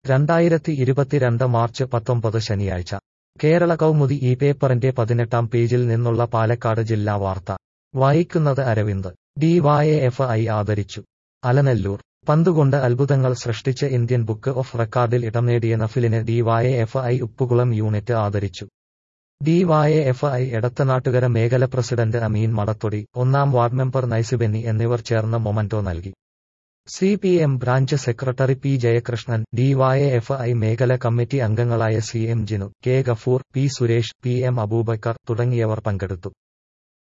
രണ്ടായിരത്തി ഇരുപത്തിരണ്ട് മാർച്ച് പത്തൊമ്പത് ശനിയാഴ്ച കേരള കൗമുദി ഈ പേപ്പറിന്റെ പതിനെട്ടാം പേജിൽ നിന്നുള്ള പാലക്കാട് ജില്ലാ വാർത്ത വായിക്കുന്നത് അരവിന്ദ് ഡിവൈഎഫ് ഐ ആദരിച്ചു അലനല്ലൂർ പന്തുകൊണ്ട് അത്ഭുതങ്ങൾ സൃഷ്ടിച്ച് ഇന്ത്യൻ ബുക്ക് ഓഫ് റെക്കോർഡിൽ ഇടം നേടിയ നഫിലിനെ ഡിവൈഎഫ് ഐ ഉപ്പുകുളം യൂണിറ്റ് ആദരിച്ചു ഡിവൈഎഫ് ഐ എടത്തനാട്ടുകര മേഖല പ്രസിഡന്റ് അമീൻ മടത്തൊടി ഒന്നാം വാർഡ് മെമ്പർ നൈസിബെന്നി എന്നിവർ ചേർന്ന് മൊമന്റോ നൽകി C P M branch secretary P Jayakrishnan DYFI മേഖല കമ്മിറ്റി അംഗങ്ങളായ C M Jinu K Gafoor P Suresh P M Aboobacker തുടങ്ങിയവർ പങ്കെടുത്തു